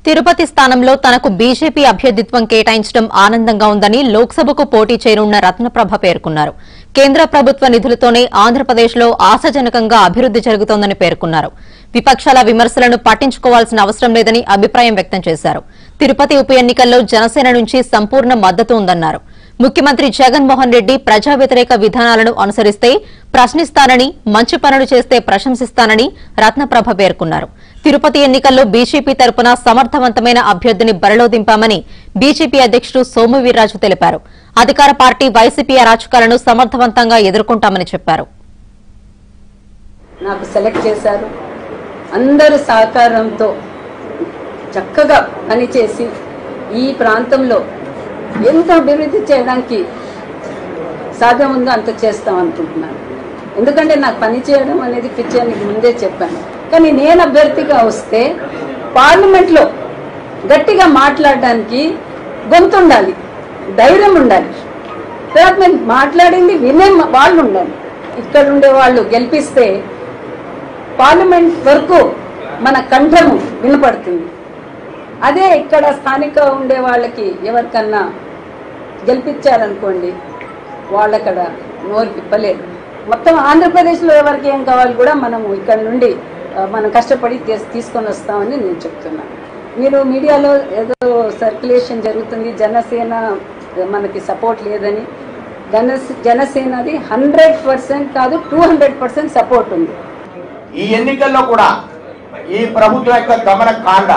తిరుపతి స్థానంలో తనకు బీజేపీ అభ్యర్థిత్వం కేటాయించడం ఆనందంగా ఉందని లోక్సభకు పోటీ చేయనున్న రత్నప్రభ పేర్కొన్నారు కేంద్ర ప్రభుత్వ నిధులతోనే ఆంధ్రప్రదేశ్లో ఆశాజనకంగా అభివృద్ది జరుగుతోందని పేర్కొన్నారు విపక్షాల విమర్శలను పట్టించుకోవాల్సిన అవసరం లేదని అభిప్రాయం వ్యక్తం చేశారు తిరుపతి ఉప ఎన్నికల్లో జనసేన నుంచి సంపూర్ణ మద్దతు ఉందన్నారు ముఖ్యమంత్రి జగన్మోహన్ రెడ్డి ప్రజా వ్యతిరేక విధానాలను అనుసరిస్తే ప్రశ్నిస్తానని మంచి పనులు చేస్తే ప్రశంసిస్తానని రత్నప్రభ పేర్కొన్నారు తిరుపతి ఎన్నికల్లో బీజేపీ తరపున సమర్థవంతమైన అభ్యర్థిని బరిలో దింపామని బీజేపీ అధ్యకుడు సోము వీర్రాజు తెలిపారు అధికార పార్టీ వైసీపీ అరాచకాలను సమర్థవంతంగా ఎదుర్కొంటామని చెప్పారు నాకు సెలెక్ట్ చేశారు అందరి సహకారంతో చక్కగా పనిచేసి ఈ ప్రాంతంలో ఎంత అభివృద్ధి చేయడానికి సాధ్యం ఉందో అంత చేస్తాం అనుకుంటున్నాను ఎందుకంటే నాకు పని చేయడం అనేది పిచ్చి అని ముందే చెప్పాను కానీ నేను అభ్యర్థిగా వస్తే పార్లమెంట్లో గట్టిగా మాట్లాడడానికి గొంతు ఉండాలి ధైర్యం ఉండాలి తర్వాత మేము మాట్లాడింది వినే వాళ్ళు ఉండాలి ఇక్కడ ఉండే వాళ్ళు గెలిపిస్తే పార్లమెంట్ వరకు మన కంఠము వినపడుతుంది అదే ఇక్కడ స్థానిక ఉండే వాళ్ళకి ఎవరికన్నా గెలిపించారనుకోండి వాళ్ళక్కడ నోరు తిప్పలేదు మొత్తం ఆంధ్రప్రదేశ్లో ఎవరికి ఏం కావాలి కూడా మనము ఇక్కడ నుండి ఆ, మనం కష్టపడి తీస్- తీసుకొని వస్తామని నేను చెప్తున్నాను మీరు మీడియాలో ఏదో సర్క్యులేషన్ జరుగుతుంది జనసేన మనకి సపోర్ట్ లేదని జన జనసేనది హండ్రెడ్ పర్సెంట్ కాదు టూ హండ్రెడ్ పర్సెంట్ సపోర్ట్ ఉంది ఈ ఎన్నికల్లో కూడా ఈ ప్రభుత్వం యొక్క గమన కాండ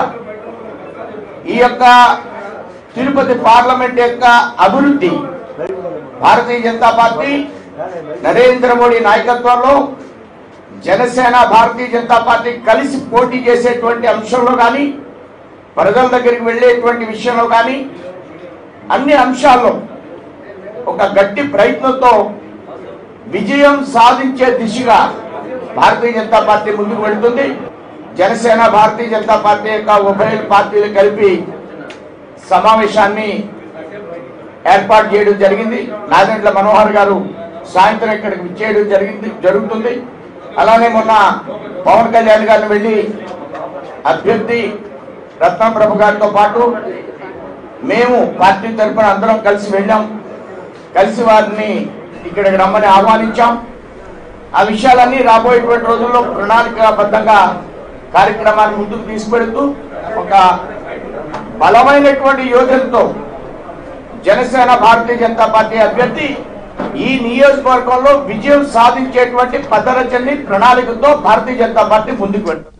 ఈ యొక్క తిరుపతి పార్లమెంట్ యొక్క అభివృద్ధి భారతీయ జనతా పార్టీ నరేంద్ర మోడీ నాయకత్వంలో జనసేన భారతీయ జనతా పార్టీ కలిసి పోటీ చేసేటువంటి అంశంలో కానీ ప్రజల దగ్గరికి వెళ్ళేటువంటి విషయంలో కానీ అన్ని అంశాల్లో ఒక గట్టి ప్రయత్నంతో విజయం సాధించే దిశగా భారతీయ జనతా పార్టీ ముందుకు వెళ్తుంది జనసేన భారతీయ జనతా పార్టీ యొక్క ఉభయ పార్టీలు కలిపి సమావేశాన్ని ఏర్పాటు చేయడం జరిగింది నాదెండ్ల మనోహర్ గారు సాయంత్రం ఇక్కడికి విచ్చేయడం జరిగింది జరుగుతుంది అలానే మొన్న పవన్ కళ్యాణ్ గారిని వెళ్ళి అభ్యర్థి రత్నప్రభు గారితో పాటు మేము పార్టీ తరఫున అందరం కలిసి వెళ్ళాం కలిసి వారిని ఇక్కడికి రమ్మని ఆహ్వానించాం ఆ విషయాలన్నీ రాబోయేటువంటి రోజుల్లో ప్రణాళికాబద్ధంగా కార్యక్రమాన్ని ముందుకు తీసుకెడుతూ ఒక బలమైనటువంటి యోజనతో జనసేన భారతీయ జనతా పార్టీ అభ్యర్థి ఈ నియోజకవర్గంలో విజయం సాధించేటువంటి పథరచని ప్రణాళికతో భారతీయ జనతా పార్టీ ముందుకు వెళ్తుంది